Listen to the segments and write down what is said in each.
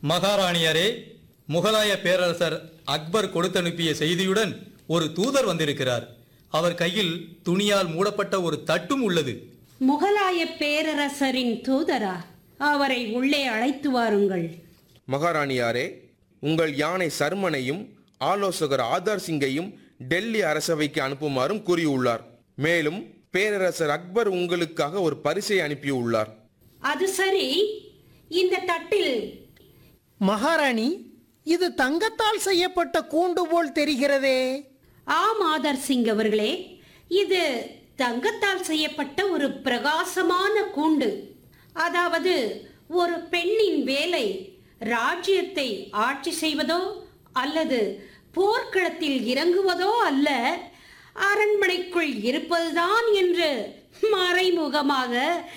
மகாராணியரே முகலாய பேரரசர் அக்பர் கொடுத்தனுப்பிய செய்தியுடன் ஒரு தூதர் வந்திருக்கிறார் அவர் கையில் துணியால் மூடப்பட்ட ஒரு தட்டும் உள்ளது முகலாய பேரரசரின் தூதரா அவரை உள்ளே அழைத்து வாருங்கள் மகாராணியாரே உங்கள் யானை சர்மனையும் ஆலோசகர் ஆதார் சிங்கையும் டெல்லி அரசவைக்கு அனுப்புமாறும் கூறியுள்ளார் மேலும் பேரரசர் அக்பர் உங்களுக்காக ஒரு பரிசை அனுப்பியுள்ளார் அது சரி இந்த தட்டில் மகாராணி இது தங்கத்தால் செய்யப்பட்ட கூண்டு போல் தெரிகிறதே ஆம் ஆதர் சிங் அவர்களே இது தங்கத்தால் செய்யப்பட்ட ஒரு பிரகாசமான கூண்டு அதாவது ஒரு பெண்ணின் வேலை ராஜ்யத்தை ஆட்சி செய்வதோ அல்லது போர்க்களத்தில் இறங்குவதோ அல்ல அரண்மனைக்குள் இருப்பதுதான் என்று மறைமுகமாக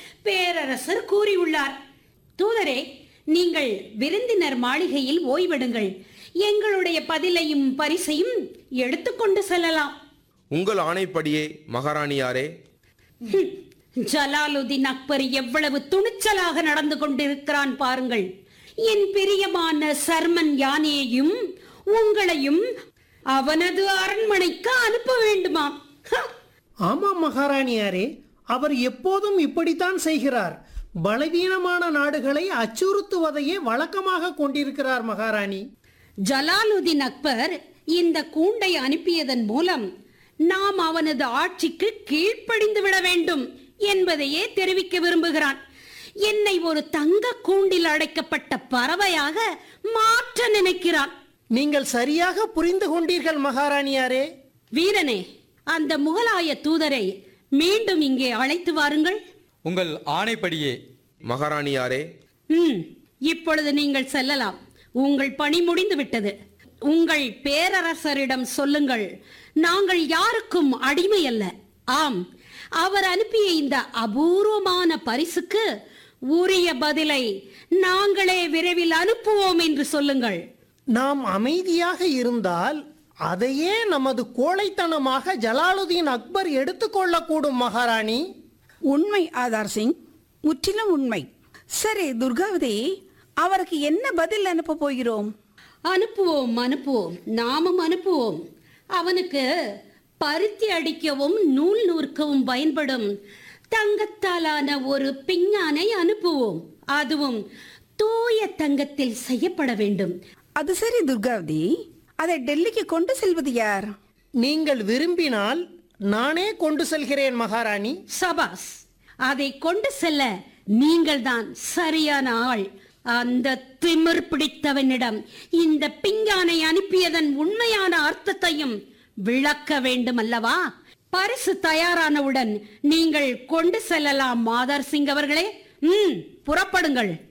பேரரசர் கூறியுள்ளார் தூதரே நீங்கள் விருந்தினர் மாளிகையில் ஓய்வெடுங்கள் எங்களுடைய பதிலையும் பரிசையும் எடுத்துக்கொண்டு செல்லலாம் உங்கள் ஆணைப்படியே மகாராணியாரே ஹம், ஜலாலுதீன் அக்பர் எவ்வளவு துணிச்சலாக நடந்து கொண்டிருக்கிறான் பாருங்கள் என் பிரியமான சர்மன் யானையையும் உங்களையும் அவனது அரண்மனைக்கு அனுப்ப வேண்டுமாம் ஹ! ஆமாம் மகாராணியாரே அவர் எப்போதும் இப்படித்தான் செய்கிறார் பலவீனமான நாடுகளை அச்சுறுத்துவதையே வழக்கமாக கொண்டிருக்கிறார் மகாராணி ஜலாலுதீன் அக்பர் இந்த கூண்டை அனுப்பியதன் மூலம் நாம் அவனது ஆட்சிக்கு கீழ்ப்படிந்து விட வேண்டும் என்பதையே தெரிவிக்க விரும்புகிறான் என்னை ஒரு தங்க கூண்டில் அடைக்கப்பட்ட பறவையாக மாற்ற நினைக்கிறான் நீங்கள் சரியாக புரிந்து கொண்டீர்கள் மகாராணியாரே வீரனே அந்த முகலாய தூதரை மீண்டும் இங்கே அழைத்து வாருங்கள் உங்கள் ஆணைப்படியே மகாராணியாரே ம் இப்பொழுது நீங்கள் செல்லலாம் உங்கள் பணி முடிந்து விட்டது உங்கள் பேரரசரிடம் சொல்லுங்கள் நாங்கள் யாருக்கும் அடிமை அல்ல ஆம் அவர் அனுப்பிய இந்த அபூர்வமான பரிசுக்கு உரிய பதிலை நாங்களே விரைவில் அனுப்புவோம் என்று சொல்லுங்கள் நாம் அமைதியாக இருந்தால் அதையே நமது கோழைத்தனமாக ஜலாலுதீன் அக்பர் எடுத்துக்கொள்ளக்கூடும் மகாராணி உண்மை ஆதார் சிங் முற்றிலும் உண்மை சரி துர்காவதி அவருக்கு என்ன பதில் அனுப்ப போகிறோம் அனுப்புவோம் அனுப்புவோம் நாமும் அனுப்புவோம் அவனுக்கு பருத்தி அடிக்கவும் நூல் நூற்கவும் பயன்படும் தங்கத்தாலான ஒரு பிஞ்ஞானை அனுப்புவோம் அதுவும் தூய தங்கத்தில் செய்யப்பட வேண்டும் அது சரி துர்காவதி அதை டெல்லிக்கு கொண்டு செல்வது யார் நீங்கள் விரும்பினால் நானே கொண்டு செல்கிறேன் மகாராணி சபாஸ் அதை கொண்டு செல்ல நீங்கள்தான் சரியான ஆள் அந்த திமிர் பிடித்தவனிடம் இந்த பிஞ்ஞானை அனுப்பியதன் உண்மையான அர்த்தத்தையும் விளக்க வேண்டும் அல்லவா பரிசு தயாரானவுடன் நீங்கள் கொண்டு செல்லலாம் மாதர் சிங் அவர்களே ம் புறப்படுங்கள்